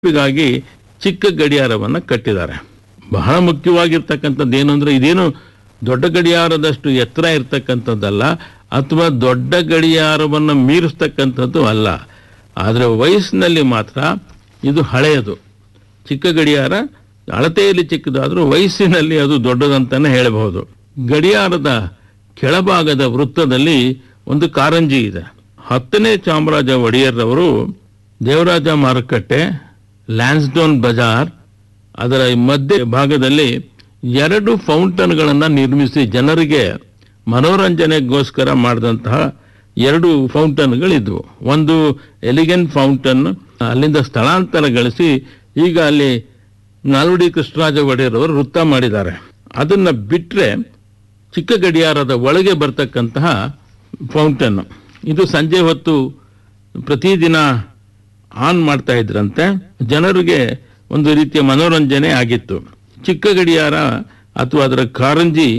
ನೆನಪಿಗಾಗಿ ಚಿಕ್ಕ ಗಡಿಯಾರವನ್ನ ಕಟ್ಟಿದ್ದಾರೆ ಬಹಳ ಮುಖ್ಯವಾಗಿರ್ತಕ್ಕಂಥದ್ದು ಏನು ಅಂದ್ರೆ ಇದೇನು ದೊಡ್ಡ ಗಡಿಯಾರದಷ್ಟು ಎತ್ತರ ಇರ್ತಕ್ಕಂಥದ್ದಲ್ಲ ಅಥವಾ ದೊಡ್ಡ ಗಡಿಯಾರವನ್ನು ಮೀರಿಸ್ತಕ್ಕಂಥದ್ದು ಅಲ್ಲ ಆದರೆ ವಯಸ್ಸಿನಲ್ಲಿ ಮಾತ್ರ ಇದು ಹಳೆಯದು ಚಿಕ್ಕ ಗಡಿಯಾರ ಅಳತೆಯಲ್ಲಿ ಚಿಕ್ಕದಾದರೂ ವಯಸ್ಸಿನಲ್ಲಿ ಅದು ದೊಡ್ಡದಂತಾನೆ ಹೇಳಬಹುದು ಗಡಿಯಾರದ ಕೆಳಭಾಗದ ವೃತ್ತದಲ್ಲಿ ಒಂದು ಕಾರಂಜಿ ಇದೆ ಹತ್ತನೇ ಚಾಮರಾಜ ಒಡೆಯರ್ರವರು ದೇವರಾಜ ಮಾರುಕಟ್ಟೆ ಲ್ಯಾನ್ಸ್ಡೌನ್ ಬಜಾರ್ ಅದರ ಮಧ್ಯ ಭಾಗದಲ್ಲಿ ಎರಡು ಫೌಂಟನ್ಗಳನ್ನು ನಿರ್ಮಿಸಿ ಜನರಿಗೆ ಮನೋರಂಜನೆಗೋಸ್ಕರ ಮಾಡಿದಂತಹ ಎರಡು ಫೌಂಟನ್ಗಳಿದ್ವು ಒಂದು ಎಲಿಗೆಂಟ್ ಫೌಂಟನ್ ಅಲ್ಲಿಂದ ಸ್ಥಳಾಂತರಗೊಳಿಸಿ ಈಗ ಅಲ್ಲಿ ನಾಲ್ವಡಿ ಕೃಷ್ಣರಾಜ ಒಡೆಯರ್ ಅವರು ವೃತ್ತ ಮಾಡಿದ್ದಾರೆ ಅದನ್ನ ಬಿಟ್ರೆ ಚಿಕ್ಕ ಗಡಿಯಾರದ ಒಳಗೆ ಬರ್ತಕ್ಕಂತಹ ಫೌಂಟನ್ ಇದು ಸಂಜೆ ಹೊತ್ತು ಪ್ರತಿದಿನ ಆನ್ ಮಾಡ್ತಾ ಇದ್ರಂತೆ ಜನರಿಗೆ ಒಂದು ರೀತಿಯ ಮನೋರಂಜನೆ ಆಗಿತ್ತು ಚಿಕ್ಕ ಗಡಿಯಾರ ಅಥವಾ ಅದರ ಕಾರಂಜಿ